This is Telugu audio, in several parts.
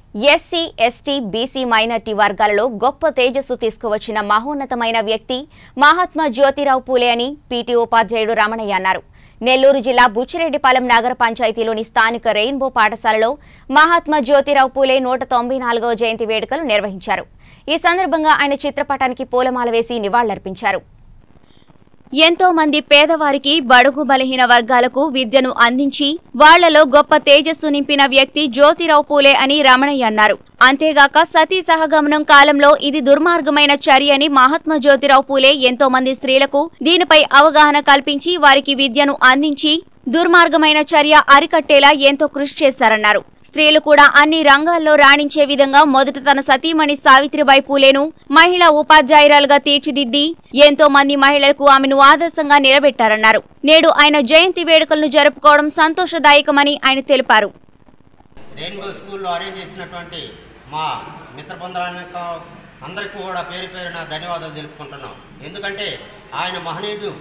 ఎస్సీ ఎస్టీ బీసీ మైనార్టీ వర్గాలలో గొప్ప తేజస్సు తీసుకువచ్చిన మహోన్నతమైన వ్యక్తి మహాత్మా జ్యోతిరావు పూలే అని పీటీ ఉపాధ్యాయుడు రమణయ్య అన్నారు నెల్లూరు జిల్లా బుచ్చిరెడ్డిపాలెం నగర పంచాయతీలోని స్థానిక రెయిన్బో పాఠశాలలో మహాత్మా జ్యోతిరావు పూలే నూట తొంభై నాలుగవ జయంతి వేడుకలు నిర్వహించారు ఈ సందర్భంగా ఆయన చిత్రపటానికి పూలమాల వేసి నివాళులర్పించారు ఎంతో మంది పేదవారికి బడుగు బలహీన వర్గాలకు విద్యను అందించి వాళ్లలో గొప్ప తేజస్సు నింపిన వ్యక్తి జ్యోతిరావు పూలే అని రమణయ్య అన్నారు అంతేగాక సతీ సహగమనం కాలంలో ఇది దుర్మార్గమైన చర్య అని మహాత్మా జ్యోతిరావు పూలే ఎంతో మంది స్త్రీలకు దీనిపై అవగాహన కల్పించి వారికి విద్యను అందించి దుర్మార్గమైన చర్య అరికట్టేలా ఎంతో కృషి చేశారన్నారు స్త్రీలు కూడా అన్ని రంగాల్లో రాణించే విధంగా మొదట తన సతీమణి సావిత్రిబాయి పూలేను మహిళా ఉపాధ్యాయురాలుగా తీర్చిదిద్ది ఎంతో మంది మహిళలకు ఆమెను ఆదర్శంగా నిలబెట్టారన్నారు నేడు ఆయన జయంతి వేడుకలను జరుపుకోవడం సంతోషదాయకమని ఆయన తెలిపారు రెయిన్బో స్కూల్లో అరేంజ్ చేసినటువంటి మా మిత్ర బృందానికి అందరికీ కూడా పేరు పేరున ధన్యవాదాలు తెలుపుకుంటున్నాం ఎందుకంటే ఆయన మహనీయుడు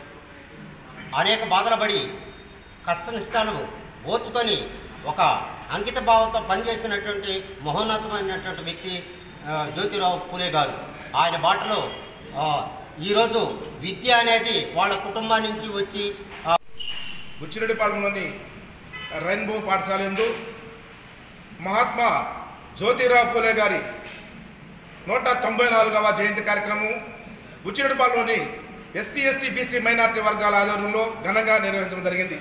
అనేక బాధలు పడి కష్ట నిష్టాలు ఓర్చుకొని ఒక అంకిత భావంతో పనిచేసినటువంటి మహోన్నతమైనటువంటి వ్యక్తి ఆ, జ్యోతిరావు పూలే గారు ఆయన బాటలో ఆ, ఈరోజు విద్య అనేది వాళ్ళ కుటుంబం నుంచి వచ్చి ఆ, బుచ్చిరెడ్డిపాలెంలోని రెయిన్బో పాఠశాల యందు మహాత్మా జ్యోతిరావు పూలే గారి నూట తొంభై నాలుగవ జయంతి కార్యక్రమం బుచ్చిరెడ్డిపాలెంలోని ఎస్సీ ఎస్టీ బీసీ మైనార్టీ వర్గాల ఆధ్వర్యంలో ఘనంగా నిర్వహించడం జరిగింది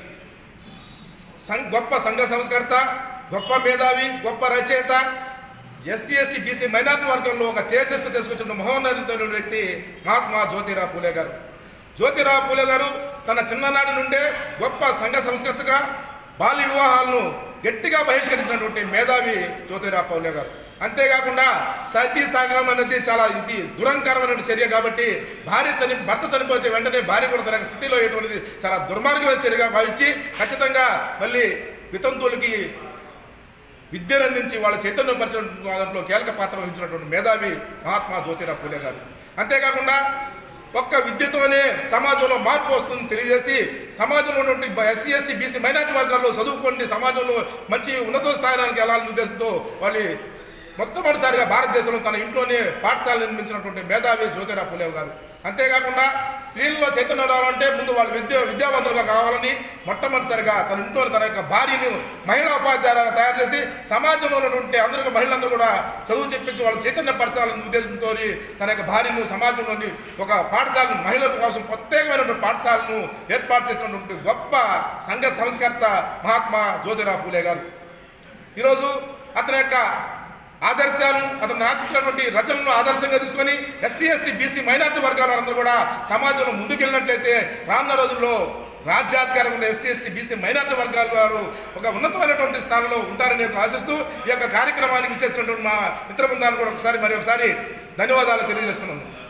సం- గొప్ప సంఘ సంస్కర్త గొప్ప మేధావి గొప్ప రచయిత ఎస్సీ ఎస్టీ బీసీ మైనార్టీ వర్గంలో ఒక తేజస్సు తీసుకొచ్చిన మహోన్నతమైన వ్యక్తి మహాత్మా జ్యోతిరావు పూలే గారు జ్యోతిరావు పూలే గారు తన చిన్ననాటి నుండే గొప్ప సంఘ సంస్కృతిగా బాల్య వివాహాలను గట్టిగా బహిష్కరించినటువంటి మేధావి జ్యోతిరావు పూలే గారు అంతేకాకుండా సతీ సాగం అనేది చాలా ఇది దురంకరమైన చర్య కాబట్టి భార్య చని భర్త చనిపోతే వెంటనే భార్య కూడా తన స్థితిలో ఎటువంటిది చాలా దుర్మార్గమైన చర్యగా భావించి ఖచ్చితంగా మళ్ళీ వితంతువులకి విద్యను అందించి వాళ్ళ చైతన్యపరచడం దాంట్లో కీలక పాత్ర వహించినటువంటి మేధావి మహాత్మా జ్యోతిరావు పూలే గారు అంతేకాకుండా ఒక్క విద్యతోనే సమాజంలో మార్పు వస్తుందని తెలియజేసి సమాజంలో ఉన్నటువంటి ఎస్సీ ఎస్టీ బీసీ మైనార్టీ వర్గాల్లో చదువుకోండి సమాజంలో మంచి ఉన్నత స్థానానికి వెళ్ళాలనే ఉద్దేశంతో వాళ్ళు మొట్టమొదటిసారిగా భారతదేశంలో తన ఇంట్లోనే పాఠశాల నిర్మించినటువంటి మేధావి జ్యోతిరావు పూలే గారు అంతేకాకుండా స్త్రీల్లో చైతన్యం రావాలంటే ముందు వాళ్ళు విద్య విద్యావంతులుగా కావాలని మొట్టమొదటిసారిగా తన ఇంట్లో తన యొక్క భార్యను మహిళా ఉపాధ్యాయులుగా తయారు చేసి సమాజంలో ఉన్నటువంటి అందరికీ మహిళలందరూ కూడా చదువు చెప్పించి వాళ్ళ చైతన్య పరచాలనే ఉద్దేశంతో తన యొక్క భార్యను సమాజంలోని ఒక పాఠశాలను మహిళల కోసం ప్రత్యేకమైనటువంటి పాఠశాలను ఏర్పాటు చేసినటువంటి గొప్ప సంఘ సంస్కర్త మహాత్మా జ్యోతిరావు పూలే గారు ఈరోజు అతని యొక్క ఆదర్శాలను అతను రాసినటువంటి రచనలను ఆదర్శంగా తీసుకొని ఎస్సీ ఎస్టీ బీసీ మైనార్టీ వర్గాల అందరూ కూడా సమాజంలో ముందుకెళ్ళినట్లయితే రానున్న రోజుల్లో రాజ్యాధికారం ఉన్న ఎస్సీ ఎస్టీ బీసీ మైనార్టీ వర్గాల వారు ఒక ఉన్నతమైనటువంటి స్థానంలో ఉంటారని యొక్క ఆశిస్తూ ఈ యొక్క కార్యక్రమానికి ఇచ్చేసినటువంటి మా మిత్ర బృందాన్ని కూడా ఒకసారి మరి ఒకసారి ధన్యవాదాలు తెలియజేస్తున్నాను